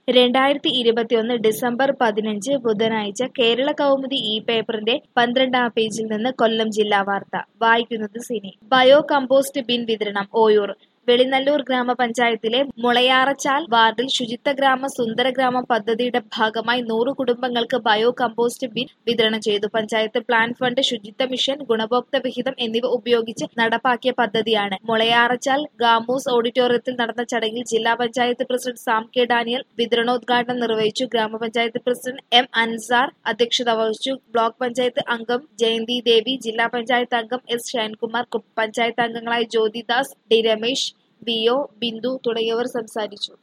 രണ്ടായിരത്തി ഇരുപത്തിയൊന്ന് ഡിസംബർ പതിനഞ്ച് ബുധനാഴ്ച കേരള കൗമുദി ഈ പേപ്പറിന്റെ പന്ത്രണ്ടാം പേജിൽ നിന്ന് കൊല്ലം ജില്ലാ വാർത്ത വായിക്കുന്നത് സിനി ബയോ കമ്പോസ്റ്റ് ബിൻ വിതരണം ഓയൂർ വെളിനല്ലൂർ ഗ്രാമപഞ്ചായത്തിലെ മുളയാറച്ചാൽ വാർഡിൽ ശുചിത്വ ഗ്രാമ സുന്ദരഗ്രാമം പദ്ധതിയുടെ ഭാഗമായി നൂറ് കുടുംബങ്ങൾക്ക് ബയോ കമ്പോസ്റ്റ് ബിൻ വിതരണം ചെയ്തു panchayat plan fund Suchitwa mission ഗുണഭോക്തൃ വിഹിതം എന്നിവ ഉപയോഗിച്ച് നടപ്പാക്കിയ പദ്ധതിയാണ് മുളയാറച്ചാൽ ഗാമൂസ് ഓഡിറ്റോറിയത്തിൽ നടന്ന ചടങ്ങിൽ ജില്ലാ panchayat president Sam K Daniel വിതരണോദ്ഘാടനം നിർവഹിച്ചു ഗ്രാമപഞ്ചായത്ത് പ്രസിഡന്റ് എം അൻസാർ അധ്യക്ഷത വഹിച്ചു ബ്ലോക്ക് പഞ്ചായത്ത് അംഗം ജയന്തി ദേവി ജില്ലാ പഞ്ചായത്ത് അംഗം എസ് ഷൈൻകുമാർ പഞ്ചായത്ത് അംഗങ്ങളായ Jyothidas D Ramesh V O Bindu തുടങ്ങിയവർ സംസാരിച്ചു